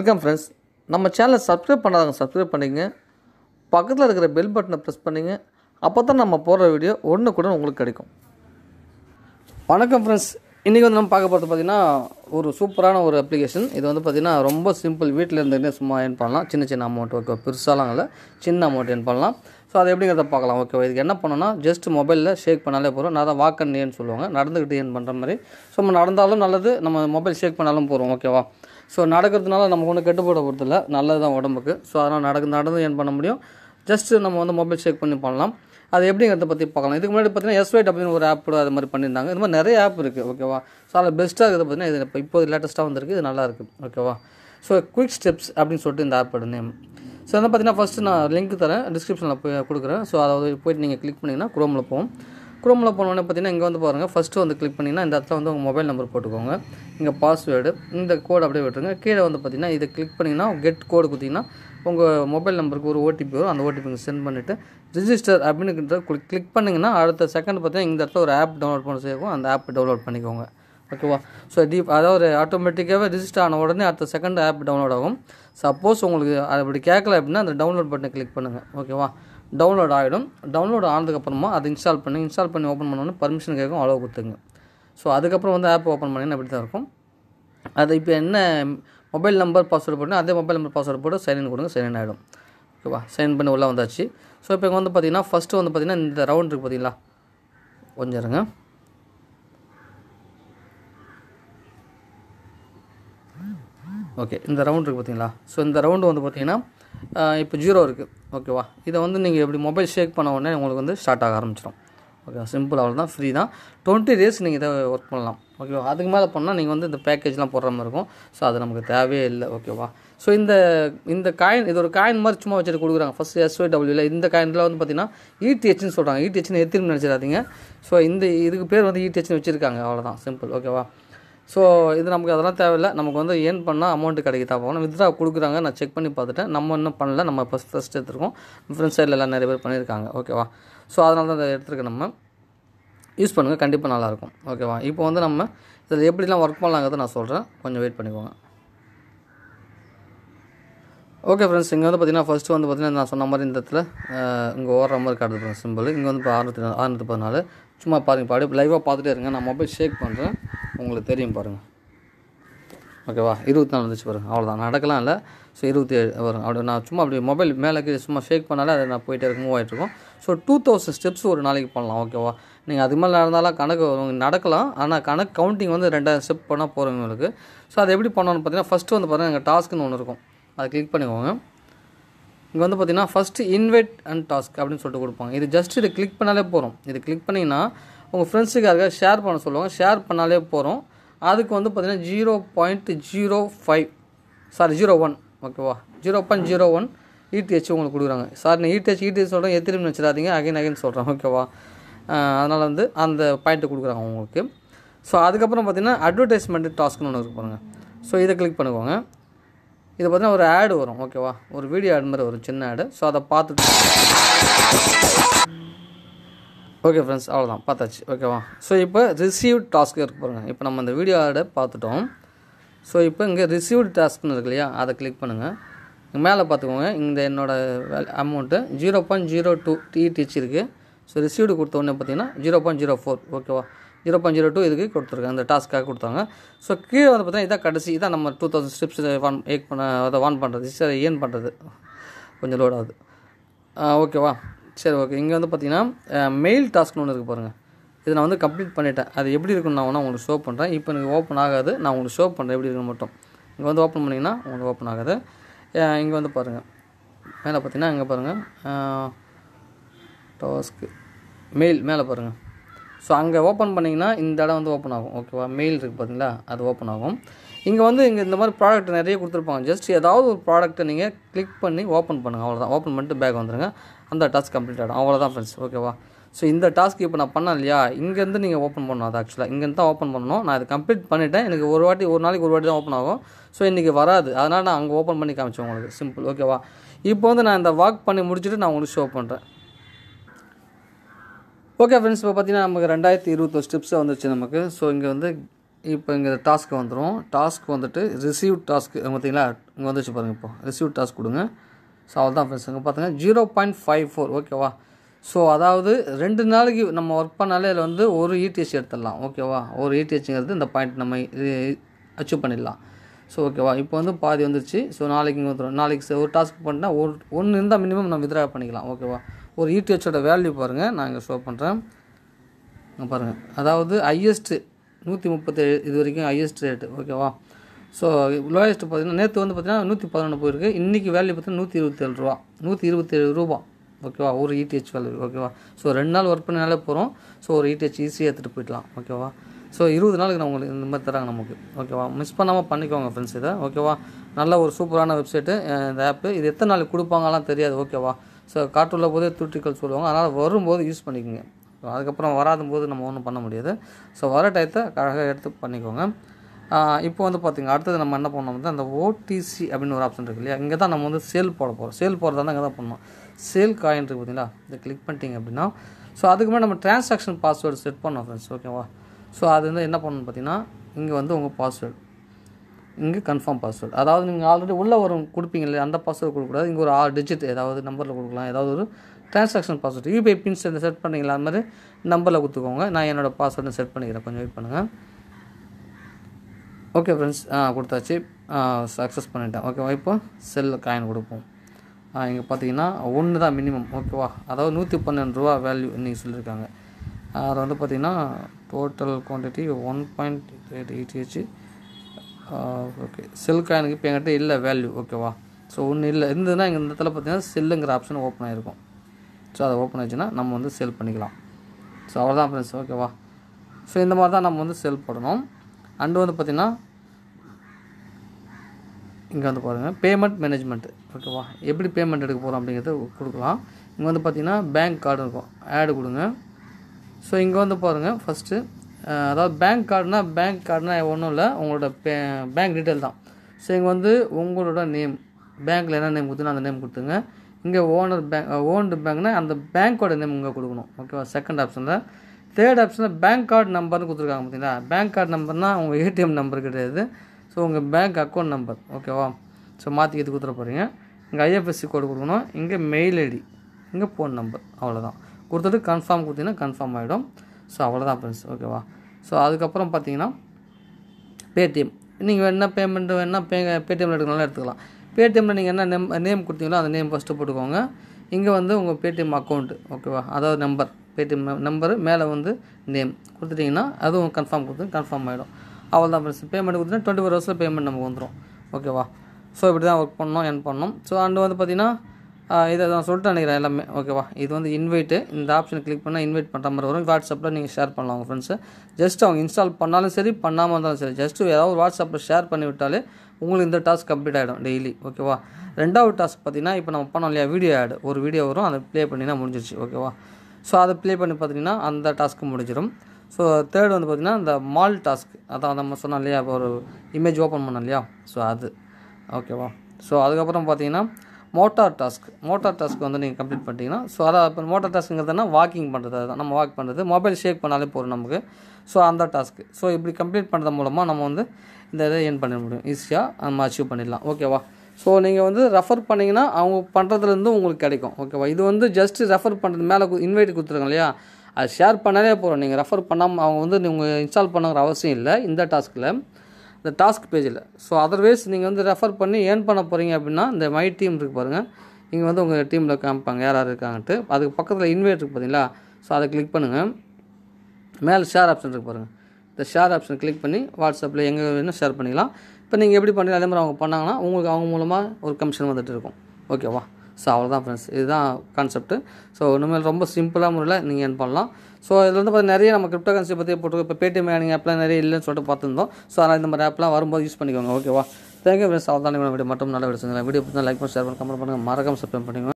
welcome friends நம்ம சேனலை subscribe பண்ணாதவங்க சப்ஸ்கிரைப் பண்ணிங்க பக்கத்தில் இருக்கிற பெல் பட்டனை ப்ரெஸ் பண்ணிங்க அப்போ தான் நம்ம போடுற வீடியோ ஒன்று கூட உங்களுக்கு கிடைக்கும் வணக்கம் ஃப்ரெண்ட்ஸ் இன்றைக்கி வந்து நம்ம பார்க்க போகிறது பார்த்திங்கன்னா ஒரு சூப்பரான ஒரு அப்ளிகேஷன் இது வந்து பார்த்திங்கன்னா ரொம்ப சிம்பிள் வீட்டில் இருந்துகிட்டே சும்மா ஏர்ன் பண்ணலாம் சின்ன சின்ன அமௌண்ட் ஓகே பெருசாலாம் இல்லை சின்ன அமௌண்ட் ஏர்ன் பண்ணலாம் ஸோ அது எப்படிங்கிறத பார்க்கலாம் ஓகே இதுக்கு என்ன பண்ணணும்னா ஜஸ்ட் மொபைலில் ஷேக் பண்ணாலே போகிறோம் நான் தான் வாக் அண்ட் ஏன்னு சொல்லுவாங்க நடந்துக்கிட்டு ஏன் பண்ணுற மாதிரி ஸோ நம்ம நடந்தாலும் நல்லது நம்ம மொபைல் ஷேக் பண்ணாலும் போகிறோம் ஓகேவா ஸோ நடக்கிறதுனால நமக்கு ஒன்றும் கெட்டு போட போகிறதில்ல நல்லது தான் உடம்புக்கு ஸோ அதனால் நடந்து நடந்து ஏன் பண்ண முடியும் ஜஸ்ட்டு நம்ம வந்து மொபைல் ஷேக் பண்ணி பண்ணலாம் அது எப்படிங்கிறத பற்றி பார்க்கலாம் இதுக்கு முன்னாடி பார்த்தீங்கன்னா எஸ்ஒய் அப்படின்னு ஒரு ஆப் கூட அது மாதிரி பண்ணியிருந்தாங்க இது மாதிரி நிறைய ஆப் இருக்குது ஓகேவா ஸோ அதில் பெஸ்ட்டாக இருக்குது பார்த்தீங்கன்னா இது இப்போ இப்போ லேட்டஸ்ட்டாக வந்திருக்கு இது நல்லா இருக்குது ஓகேவா ஸோ குயிக் ஸ்டெப்ஸ் அப்படின்னு சொல்லிட்டு இந்த ஆப்போட நேம் ஸோ வந்து பார்த்தீங்கன்னா ஃபஸ்ட்டு நான் லிங்க் தரேன் டிஸ்கிரிப்ஷனில் போய் கொடுக்குறேன் ஸோ அதாவது போயிட்டு நீங்கள் கிளிக் பண்ணிங்கன்னா குரோமில் போகும் குரோமில் போனோடனே பார்த்தீங்கன்னா இங்கே வந்து பாருங்கள் ஃபஸ்ட்டு வந்து கிளிக் பண்ணிங்கன்னா இந்த இடத்துல வந்து உங்கள் மொபைல் நம்பர் போட்டுக்கோங்க இங்கே பாஸ்வேர்டு இந்த கோட் அப்படியே விட்டுருங்க கீழே வந்து பார்த்தீங்கன்னா இதை கிளிக் பண்ணிங்கன்னா கெட் கோடு கொடுத்தீங்கன்னா உங்கள் மொபைல் நம்பருக்கு ஒரு ஓடிபி வரும் அந்த ஓடிபி சென்ட் பண்ணிவிட்டு ரிஜிஸ்டர் அப்படின்னு கிளிக் பண்ணிங்கன்னா அடுத்த செகண்ட் பார்த்தீங்கன்னா இந்த இடத்துல ஒரு ஆப் டவுன்லோட் பண்ண செய்யும் அந்த ஆப் டவுன்லோட் பண்ணிக்கோங்க ஓகேவா ஸோ டீப் அதாவது ஆட்டோமேட்டிக்காகவே ரிஜிஸ்டர் ஆன உடனே அடுத்த செகண்ட் ஆப் டவுன்லோட் ஆகும் சப்போஸ் உங்களுக்கு அப்படி கேட்கல அப்படின்னா அந்த டவுன்லோட் பட்டனை கிளிக் பண்ணுங்கள் ஓகேவா டவுன்லோட் ஆகிடும் டவுன்லோட் ஆனதுக்கப்புறமா அதை இன்ஸ்டால் பண்ணி இன்ஸ்டால் பண்ணி ஓப்பன் பண்ணோன்னே பர்மிஷன் கேட்கும் அலோவ் கொடுத்துங்க ஸோ அதுக்கப்புறம் வந்து ஆப் ஓப்பன் பண்ணிங்கன்னா அப்படி தான் இருக்கும் அது இப்போ என்ன மொபைல் நம்பர் பாஸ்வேர்டு போட்டு அதே மொபைல் நம்பர் பாஸ்வேர்டு போட்டு சைன்இன் கொடுங்க சைன்இன் ஆகிடும் ஓகேவா சைன் பண்ணி உள்ளே வந்தாச்சு ஸோ இப்போ இங்கே வந்து பார்த்தீங்கன்னா ஃபஸ்ட்டு வந்து பார்த்தீங்கன்னா இந்த ரவுண்ட் இருக்குது பார்த்தீங்களா கொஞ்சம் இருங்க ஓகே இந்த ரவுண்ட் இருக்குது பார்த்தீங்களா ஸோ இந்த ரவுண்டு வந்து பார்த்தீங்கன்னா இப்போ ஜீரோ இருக்குது ஓகேவா இதை வந்து நீங்கள் எப்படி மொபைல் ஷேக் பண்ண உடனே உங்களுக்கு வந்து ஸ்டார்ட் ஆக ஆரம்பிச்சிடும் ஓகே சிம்பிள் அவ்வளோதான் ஃப்ரீ தான் டுவெண்ட்டி டேஸ் நீங்கள் இதை ஒர்க் பண்ணலாம் ஓகேவா அதுக்கு மேலே பண்ணால் நீங்கள் வந்து இந்த பேக்கேஜ்லாம் போடுற மாதிரி இருக்கும் ஸோ அது நமக்கு தேவையே இல்லை ஓகேவா ஸோ இந்த இந்த காயின் இது ஒரு காயின் மாதிரி சும்மா வச்சுட்டு கொடுக்குறாங்க ஃபஸ்ட் எஸ்ஒய் டபிள்யூவில் இந்த காயினில் வந்து பார்த்தீங்கன்னா இடிஹெச்னு சொல்கிறாங்க இடிஹெச்னு எத்தின்னு நினச்சிடாதீங்க ஸோ இந்த இதுக்கு பேர் வந்து இடிஹெச்னு வச்சுருக்காங்க அவ்வளோதான் சிம்பிள் ஓகேவா ஸோ இது நமக்கு அதெல்லாம் தேவையில்லை நமக்கு வந்து ஏர்ன் பண்ணால் அமௌண்ட்டு கிடைக்குதா போகணும் வித்ரா கொடுக்குறாங்க நான் செக் பண்ணி பார்த்துட்டேன் நம்ம இன்னும் பண்ணல நம்ம ஃபஸ்ட் ஃபஸ்ட் எடுத்துருக்கோம் ஃப்ரெண்ட்ஸ் சைடில் எல்லாம் நிறைய பேர் பண்ணியிருக்காங்க ஓகேவா ஸோ அதனால தான் இதை எடுத்துருக்கேன் நம்ம யூஸ் பண்ணுங்கள் கண்டிப்பாக நல்லாயிருக்கும் ஓகேவா இப்போ வந்து நம்ம இதில் எப்படிலாம் ஒர்க் பண்ணலாங்கிறத நான் சொல்கிறேன் கொஞ்சம் வெயிட் பண்ணிக்கோங்க ஓகே ஃப்ரெண்ட்ஸ் இங்கே வந்து பார்த்தீங்கன்னா ஃபஸ்ட்டு வந்து பார்த்தீங்கன்னா நான் சொன்ன மாதிரி இந்த இடத்துல இங்கே ஓடுற மாதிரி காட்டுது சிம்பிள் இங்கே வந்து இப்போ ஆறுநூற்றி ஆறுநூற்றி பதினாலு சும்மா பாருங்கள் இப்போ அப்படியே லைவாக பார்த்துட்டே இருங்க நான் மொபைல் ஷேக் பண்ணுறேன் உங்களுக்கு தெரியும் பாருங்கள் ஓகேவா இருபத்தி நாலு வந்துச்சு பாருங்கள் அவ்வளோதான் நடக்கலாம் இல்லை ஸோ இருபத்தி ஏழு வரும் அப்படி நான் சும்மா அப்படி மொபைல் மேலே சும்மா ஷேக் பண்ணாலே அதை நான் போயிட்டே இருக்கும் மூவ் ஆகிட்ருக்கோம் ஸோ டூ தௌசண்ட் ஸ்டெப்ஸ் ஒரு நாளைக்கு பண்ணலாம் ஓகேவா நீங்கள் அது மேலே நடந்தாலும் கணக்கு வரும் நடக்கலாம் ஆனால் கணக்கு கவுண்டிங் வந்து ரெண்டாயிரம் ஸ்டெப் பண்ணால் போகிறோம் உங்களுக்கு ஸோ அதை எப்படி பண்ணணும்னு பார்த்தீங்கன்னா ஃபஸ்ட்டு வந்து பார்த்தீங்கன்னா எங்கள் டாஸ்க்குன்னு ஒன்று இருக்கும் அதை கிளிக் பண்ணிக்கோங்க இங்கே வந்து பார்த்தீங்கன்னா ஃபஸ்ட்டு இன்வைட் அண்ட் டாஸ்க் அப்படின்னு சொல்லிட்டு கொடுப்பாங்க இது ஜஸ்ட் இதை கிளிக் பண்ணாலே போகிறோம் இது கிளிக் பண்ணிங்கன்னா உங்கள் ஃப்ரெண்ட்ஸுக்கு யாருக்காவது ஷேர் பண்ண சொல்லுவாங்க ஷேர் பண்ணாலே போகிறோம் அதுக்கு வந்து பார்த்தீங்கன்னா zero point zero five sorry zero one ஓகேவா zero point zero one ETH உங்களுக்கு கொடுக்குறாங்க சார் நான் இடிஹெச் இடிஹெச் சொல்கிறேன் எத்திரியும் வச்சிடாதீங்க அகைன் அகைன் சொல்கிறேன் ஓகேவா அதனால் வந்து அந்த பாயிண்ட்டு கொடுக்குறாங்க உங்களுக்கு ஸோ அதுக்கப்புறம் பார்த்தீங்கன்னா அட்வர்டைஸ்மெண்ட் டாஸ்க்னு ஒன்று இருக்கு பாருங்கள் ஸோ இதை கிளிக் பண்ணுவாங்க இது பார்த்தீங்கன்னா ஒரு ஆடு வரும் ஓகேவா ஒரு வீடியோ ஆட் மாதிரி ஒரு சின்ன ஆடு ஸோ அதை பார்த்துட்டு ஓகே ஃப்ரெண்ட்ஸ் அவ்வளோதான் பார்த்தாச்சு ஓகேவா ஸோ இப்போ ரிசீவ் டாஸ்க் இருக்கு பாருங்கள் இப்போ நம்ம இந்த வீடியோ ஆடை பார்த்துட்டோம் ஸோ இப்போ இங்கே ரிசீவ்டு டாஸ்க்னு இருக்கு இல்லையா அதை கிளிக் பண்ணுங்கள் மேலே பார்த்துக்கோங்க இந்த என்னோடய amount zero point zero two டிடிஹெச் இருக்குது ஸோ ரிசீவ்டு கொடுத்த உடனே பார்த்தீங்கன்னா ஜீரோ பாயிண்ட் ஜீரோ ஃபோர் ஓகேவா ஜீரோ பாயிண்ட் ஜீரோ டூ இதுக்கு கொடுத்துருக்காங்க அந்த டாஸ்க்காக கொடுத்தாங்க ஸோ கீழே வந்து பார்த்தீங்கன்னா இதான் கடைசி இதான் நம்ம டூ தௌசண்ட் ஸ்டெப்ஸ் வான் ஏக் பண்ண அதை வான் பண்ணுறது சரி ஏன் பண்ணுறது கொஞ்சம் லோட் ஆகுது ஓகேவா சரி ஓகே இங்கே வந்து பார்த்தீங்கன்னா மெயில் டாஸ்க்னு ஒன்று இருக்குது பாருங்கள் இதை நான் வந்து கம்ப்ளீட் பண்ணிட்டேன் அது எப்படி இருக்குன்னு நான் வேணால் உங்களுக்கு ஷோ பண்ணுறேன் இப்போ எனக்கு ஓப்பன் ஆகாது நான் உங்களுக்கு ஷோ பண்ணுறேன் எப்படி இருக்குன்னு மட்டும் இங்கே வந்து ஓப்பன் பண்ணிங்கன்னா உங்களுக்கு ஓப்பன் ஆகாது இங்கே வந்து பாருங்கள் மேலே பார்த்தீங்கன்னா இங்கே பாருங்கள் டாஸ்க்கு மெயில் மேலே பாருங்கள் ஸோ அங்கே ஓப்பன் பண்ணிங்கன்னா இந்த இடம் வந்து ஓப்பன் ஆகும் ஓகேவா மெயில் இருக்குது பார்த்தீங்களா அது ஓப்பன் ஆகும் இங்கே வந்து இங்கே இந்த மாதிரி ப்ராடக்ட் நிறைய கொடுத்துருப்பாங்க ஜஸ்ட் ஏதாவது ஒரு ப்ராடக்ட்டை நீங்கள் கிளிக் பண்ணி ஓப்பன் பண்ணுங்கள் அவ்வளோதான் ஓப்பன் பண்ணிட்டு பேக் வந்துடுங்க அந்த டாஸ்க் கம்ப்ளீட் ஆகிடும் அவ்வளோதான் ஃப்ரெண்ட்ஸ் ஓகேவா ஸோ இந்த டாஸ்க் இப்போ நான் பண்ணேன் இல்லையா இங்கேருந்து நீங்கள் ஓப்பன் பண்ணணும் அது ஆக்சுவலாக இங்கேருந்து தான் ஓப்பன் பண்ணணும் நான் அதை கம்ப்ளீட் பண்ணிவிட்டேன் எனக்கு ஒரு வாட்டி ஒரு நாளைக்கு ஒரு வாட்டி தான் ஓப்பன் ஆகும் ஸோ இன்றைக்கி வராது அதனால் நான் அங்கே ஓப்பன் பண்ணி காமிச்சேன் உங்களுக்கு சிம்பிள் ஓகேவா இப்போ வந்து நான் இந்த வாக் பண்ணி முடிச்சுட்டு நான் உங்களுக்கு ஷோ பண்ணுறேன் ஓகே ஃப்ரெண்ட்ஸ் இப்போ பார்த்தீங்கன்னா நமக்கு ரெண்டாயிரத்தி இருபத்தொரு ஸ்டெப்ஸ் வந்துருச்சு நமக்கு ஸோ இங்கே வந்து இப்போ இங்கே டாஸ்க் வந்துடும் டாஸ்க் வந்துட்டு ரிசீவ் டாஸ்க் பார்த்தீங்களா இங்கே வந்துச்சு பாருங்கள் இப்போ ரிசீவ் டாஸ்க் கொடுங்க ஸோ அவ்வளோ தான் ஃப்ரெண்ட்ஸ் இங்கே பார்த்துங்க ஜீரோ பாயிண்ட் ஃபைவ் ஃபோர் ஓகேவா ஸோ அதாவது ரெண்டு நாளைக்கு நம்ம ஒர்க் பண்ணாலே இதில் வந்து ஒரு இடிஎச் எடுத்துடலாம் ஓகேவா ஒரு இடிஎச்ங்கிறது இந்த பாயிண்ட் நம்ம அச்சீவ் பண்ணிடலாம் ஸோ ஓகேவா இப்போ வந்து பாதி வந்துருச்சு ஸோ நாளைக்கு இங்கே வந்துடும் நாளைக்கு ச- ஒரு டாஸ்க் பண்ணிட்டா ஒரு ஒன்று இருந்தால் மினிமம் நம்ம வித்ரா பண்ணிக்கலாம் ஓகேவா ஒரு இடிஹெச்சோட வேல்யூ பாருங்கள் நான் இங்கே ஷோ பண்ணுறேன் இங்கே பாருங்கள் அதாவது ஹையஸ்ட்டு நூற்றி முப்பத்தேழு இது வரைக்கும் ஹையஸ்ட் ரேட்டு ஓகேவா ஸோ லோயஸ்ட் பார்த்தீங்கன்னா நேற்று வந்து பார்த்தீங்கன்னா நூற்றி பதினொன்று போயிருக்கு இன்றைக்கி வேல்யூ பார்த்தீங்கன்னா நூற்றி இருபத்தேழு ரூபா நூற்றி இருபத்தேழு ரூபா ஓகேவா ஒரு இடிஹெச் வேல்யூ ஓகேவா ஸோ ரெண்டு நாள் ஒர்க் பண்ணினாலே போகிறோம் ஸோ ஒரு இடிஹெச் ஈஸியாக எடுத்துகிட்டு போயிடலாம் ஓகேவா ஸோ இருபது நாளுக்கு நான் உங்களுக்கு இந்த மாதிரி தராங்க நமக்கு ஓகேவா மிஸ் பண்ணாமல் பண்ணிக்கோங்க ஃப்ரெண்ட்ஸ் இதை ஓகேவா நல்ல ஒரு சூப்பரான வெப்சைட்டு இந்த ஆப்பு இது எத்தனை நாளைக்கு கொடுப்பாங்கலாம் தெரியாது ஓகேவா ஸோ காட்டுள்ள போதே துட்டிகள் சொல்லுவாங்க அதனால் வரும்போது யூஸ் பண்ணிக்கோங்க ஸோ அதுக்கப்புறம் வராத போது நம்ம ஒன்றும் பண்ண முடியாது ஸோ வர டயத்தை அழகாக எடுத்து பண்ணிக்கோங்க ஆஹ் இப்போ வந்து பார்த்திங்க அடுத்தது நம்ம என்ன பண்ணோம் வந்து அந்த ஓடிசி அப்படின்னு ஒரு ஆப்ஷன் இருக்கு இல்லையா இங்கே தான் நம்ம வந்து சேல் போட போகிறோம் சேல் போடுறதா தான் இங்கே தான் பண்ணணும் சேல் காயின் இருக்குது பார்த்தீங்களா இதை கிளிக் பண்ணிட்டீங்க அப்படின்னா ஸோ அதுக்கு முன்னாடி நம்ம டிரான்சாக்ஷன் பாஸ்வேர்டு செட் பண்ணோம் ஃப்ரெண்ட்ஸ் ஓகேவா ஸோ அது வந்து என்ன பண்ணணும் பார்த்தீங்கன்னா இங்கே வந்து உங்கள் பாஸ்வேர்டு இங்கே கன்ஃபார்ம் பாஸ்வேர்டு அதாவது நீங்கள் ஆல்ரெடி உள்ளே ஒரு கொடுப்பீங்க இல்லையா அந்த பாஸ்வேர்டு கொடுக்கக்கூடாது இங்கே ஒரு ஆறு டிஜிட் ஏதாவது நம்பரில் கொடுக்கலாம் ஏதாவது ஒரு transaction password UPI pins set பண்ணீங்களா அது மாதிரி நம்பரில் கொடுத்துக்கோங்க நான் என்னோடய பாஸ்வேர்டு செட் பண்ணிக்கிறேன் கொஞ்சம் வெயிட் பண்ணுங்கள் ஓகே ஃப்ரெண்ட்ஸ் ஆ கொடுத்தாச்சு சக்ஸஸ் பண்ணிட்டேன் ஓகேவா இப்போ செல் காயின் கொடுப்போம் இங்கே பார்த்தீங்கன்னா ஒன்று தான் மினிமம் ஓகேவா அதாவது நூற்றி பன்னெண்டு ரூபா வேல்யூ இன்றைக்கி சொல்லியிருக்காங்க அது வந்து பார்த்திங்கன்னா total quantity one point eight eight okay sell காயினுக்கு இப்போ என்கிட்ட இல்லை வேல்யூ ஓகேவா ஸோ ஒன்று இல்லை இருந்ததுன்னா இங்கே இந்த இடத்துல பார்த்தீங்கன்னா செல்லுங்கிற ஆப்ஷன் ஓப்பன் ஆகிருக்கும் ஸோ அதை ஓப்பன் ஆச்சுன்னா நம்ம வந்து செல் பண்ணிக்கலாம் ஸோ அவ்வளோதான் ஃப்ரெண்ட்ஸ் ஓகேவா ஸோ இந்த மாதிரி தான் நம்ம வந்து செல் போடணும் அண்டு வந்து பார்த்திங்கன்னா இங்கே வந்து பாருங்கள் பேமெண்ட் மேனேஜ்மெண்ட் ஓகேவா எப்படி பேமெண்ட் எடுக்க போகிறோம் அப்படிங்கிறது கொடுக்கலாம் இங்கே வந்து பார்த்தீங்கன்னா பேங்க் கார்டு இருக்கும் ஆடு கொடுங்க ஸோ இங்கே வந்து பாருங்கள் ஃபஸ்ட்டு அதாவது பேங்க் கார்டுனா பேங்க் கார்டுனா ஒன்றும் இல்லை உங்களோட பே பேங்க் டீட்டெயில் தான் ஸோ இங்கே வந்து உங்களோட நேம் பேங்க்கில் என்ன நேம் கொடுத்தீங்கன்னா அந்த நேம் கொடுத்துங்க இங்கே ஓனர் பேங்க் ஓன்டு பேங்க்னா அந்த பேங்க்கோட நேம் இங்கே கொடுக்கணும் ஓகேவா செகண்ட் ஆப்ஷனில் தேர்ட் ஆப்ஷனில் பேங்க் கார்டு நம்பர்னு கொடுத்துருக்காங்க பார்த்தீங்களா பேங்க் கார்டு நம்பர்னால் உங்கள் ஏடிஎம் நம்பர் கிடையாது ஸோ உங்கள் பேங்க் அக்கௌண்ட் நம்பர் ஓகேவா ஸோ மாற்றி இது கொடுத்துட போகிறீங்க இங்கே ஐஎஃப்எஸ்சி கோடு கொடுக்கணும் இங்கே மெயில் ஐடி இங்கே ஃபோன் நம்பர் அவ்வளோதான் கொடுத்துட்டு கன்ஃபார்ம் கொடுத்தீங்கன்னா கன்ஃபார்ம் ஆகிடும் ஸோ அவ்வளோதான் ஃப்ரெண்ட்ஸ் ஓகேவா ஸோ அதுக்கப்புறம் பார்த்தீங்கன்னா பேடிஎம் நீங்கள் என்ன பேமெண்ட் வேணால் பே பேடிஎம்மில் எடுக்கணும்னாலும் எடுத்துக்கலாம் பேடிஎம்மில் நீங்கள் என்ன நேம் நேம் கொடுத்தீங்களோ அந்த நேம் ஃபஸ்ட்டு போட்டுக்கோங்க இங்கே வந்து உங்கள் பேடிஎம் அக்கௌண்ட்டு ஓகேவா அதாவது நம்பர் பேடிஎம் நம்பரு மேலே வந்து நேம் கொடுத்துட்டிங்கன்னா அதுவும் கன்ஃபார்ம் கொடுத்து கன்ஃபார்ம் ஆகிடும் அவ்வளோதான் ஃப்ரெண்ட்ஸ் பேமெண்ட் கொடுத்துட்டு டுவெண்ட்டி ஃபோர் ஹவர்ஸில் பேமெண்ட் நமக்கு வந்துடும் ஓகேவா ஸோ இப்படி தான் ஒர்க் பண்ணோம் என் பண்ணோம் ஸோ அண்டு வந்து பார்த்தீங்கன்னா ஆஹ் இதை நான் சொல்லிட்டு நினைக்கிறேன் எல்லாமே ஓகேவா இது வந்து இன்வைட்டு இந்த ஆப்ஷன் கிளிக் பண்ணால் இன்வைட் பண்ணுற மாதிரி வரும் வாட்ஸ்அப்பில் நீங்கள் ஷேர் பண்ணலாம் உங்கள் ஃப்ரெண்ட்ஸை ஜஸ்ட் அவங்க இன்ஸ்டால் பண்ணாலும் சரி பண்ணாமல் இருந்தாலும் சரி ஜஸ்ட் ஏதாவது வாட்ஸ்அப்பில் ஷேர் பண்ணி விட்டாலே உங்களுக்கு இந்த டாஸ்க் கம்ப்ளீட் ஆகிடும் டெய்லி ஓகேவா ரெண்டாவது டாஸ்க் பார்த்தீங்கன்னா இப்போ நம்ம பண்ணோம் இல்லையா வீடியோ ஆட் ஒரு வீடியோ வரும் அதை ப்ளே பண்ணினா முடிஞ்சிருச்சு ஓகேவா ஸோ அதை ப்ளே பண்ணி பார்த்தீங்கன்னா அந்த டாஸ்க்கு முடிஞ்சிடும் ஸோ தேர்ட் வந்து பார்த்தீங்கன்னா இந்த மால் டாஸ்க் அதான் நம்ம சொன்னோம் இல்லையா இப்போ ஒரு இமேஜ் ஓப்பன் பண்ணோம் இல்லையா ஸோ அது ஓகேவா ஸோ அதுக்கப்புறம் பார்த்தீங்கன்னா மோட்டார் டாஸ்க் மோட்டார் டாஸ்க் வந்து நீங்கள் கம்ப்ளீட் பண்ணிட்டீங்கன்னா ஸோ அதான் இப்போ மோட்டார் டாஸ்க்குங்கிறதுனா வாக்கிங் பண்ணுறது அதுதான் நம்ம வாக் பண்ணுறது மொபைல் ஷேக் பண்ணாலே போதும் நமக்கு ஸோ அந்த டாஸ்க்கு ஸோ இப்படி கம்ப்ளீட் பண்ணுறது மூலமாக நம்ம வந்து இந்த இதை என் பண்ண முடியும் ஈஸியாக நம்ம அச்சீவ் பண்ணிடலாம் ஓகேவா ஸோ நீங்கள் வந்து ரெஃபர் பண்ணிங்கன்னா அவங்க பண்ணுறதுலேருந்து உங்களுக்கு கிடைக்கும் ஓகேவா இது வந்து ஜஸ்ட் ரெஃபர் பண்ணுறது மேலே இன்வைட் கொடுத்துருக்காங்க இல்லையா அது ஷேர் பண்ணாலே போதும் நீங்கள் ரெஃபர் பண்ணாமல் அவங்க வந்து நீங்கள் இன்ஸ்டால் பண்ணுங்கிற அவசியம் இல்லை இந்த டாஸ்கில் இந்த டாஸ்க் பேஜில் ஸோ அதர்வைஸ் நீங்கள் வந்து ரெஃபர் பண்ணி ஏர்ன் பண்ண போகிறீங்க அப்படின்னா இந்த மை டீம் இருக்குது பாருங்கள் இங்கே வந்து உங்கள் டீமில் காமிப்பாங்க யார் யார் இருக்காங்கன்ட்டு அதுக்கு பக்கத்தில் இன்வைட் இருக்குது பார்த்தீங்களா ஸோ அதை கிளிக் பண்ணுங்கள் மேலே ஷேர் ஆப்ஷன் இருக்குது பாருங்கள் இந்த ஷேர் ஆப்ஷன் கிளிக் பண்ணி வாட்ஸ்அப்பில் எங்கே வேணும் ஷேர் பண்ணிக்கலாம் இப்போ நீங்கள் எப்படி பண்ணுறீங்க அதே மாதிரி அவங்க பண்ணாங்கன்னா உங்களுக்கு அவங்க மூலமாக ஒரு கமிஷன் வந்துட்டு இருக்கும் ஓகேவா ஸோ அவ்வளோதான் ஃப்ரெண்ட்ஸ் இதுதான் கான்செப்ட்டு ஸோ இனிமேல் ரொம்ப சிம்பிளாக முறையில் நீங்கள் ஏர்ன் பண்ணலாம் ஸோ இதில் வந்து பார்த்தீங்கன்னா நிறைய நம்ம கிரிப்டோ கரன்சி பற்றி போட்டு இப்போ பேடிஎம் ஏர்னிங் ஆப்லாம் நிறைய இல்லைன்னு சொல்லிட்டு பார்த்துருந்தோம் ஸோ அதனால் இந்த மாதிரி ஆப்லாம் வரும்போது யூஸ் பண்ணிக்கோங்க ஓகேவா தேங்க்யூ ஃப்ரெண்ட்ஸ் அவ்வளோதான் வீடியோ மட்டும் நல்ல வீடியோ வீடியோ பிடிச்சா லைக் பண்ணி ஷேர் பண்ணி கமெண்ட் பண்ணுங்கள் மறக்காம சப்ஸ்கிரைப் பண்ணிக்கோங்க